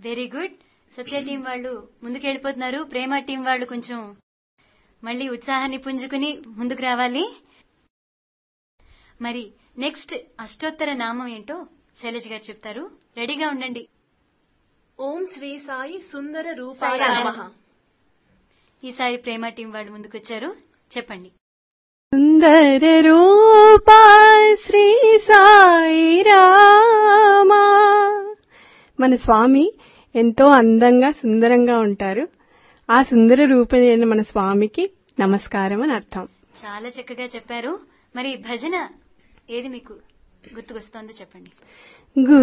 Very good సత్య team వాళ్ళు ముందుకు వెళ్ళిపోతున్నారు ప్రేమ టీం వాళ్ళు కొంచెం మళ్ళీ ఉత్సాహాన్ని పుంజుకుని ముందుకు రావాలి మరి నెక్స్ట్ అష్టోత్తర నామం ఏంటో శైలజ్ గారు చెప్తారు రెడీగా ఉండండి ఓం శ్రీ సాయి సుందర సాయి రూపాయ రామ. నమః ఈసారి ప్రేమ టీం వాళ్ళు ముందుకు వచ్చారు చెప్పండి సుందర రూపా శ్రీ సాయి రామా మన స్వామి ఎంతో అందంగా సుందరంగా ఉంటారు ఆ సుందర రూపమైన మన స్వామికి నమస్కారం అని అర్థం చాలా చక్కగా చెప్పారు మరి భజన ఏది మీకు గుర్తుకొస్తోందో చెప్పండి గు